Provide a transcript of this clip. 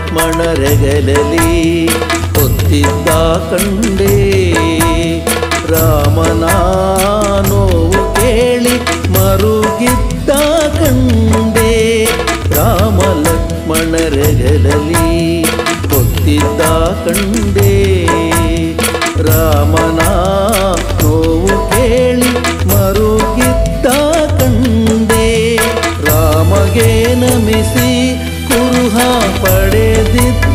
ಲಕ್ಷ್ಮಣರೆಗಲಲಿ ಹೊತ್ತಿದ್ದ ಕಂಡೇ ರಾಮನ ನೋವು ಕೇಳಿ ಮರುಗಿದ್ದ ಕಂಡೇ ರಾಮ ಲಕ್ಷ್ಮಣರೆಗಲಲಿ ಹೊತ್ತಿದ್ದ ಕಂಡೇ ರಾಮನ ನೋವು ಕೇಳಿ ಮರುಗಿದ್ದ ಕಂಡೇ ರಾಮಗೆ ನಮಿಸಿ ಕುರುಹ ಪಡೆದಿದ್ದ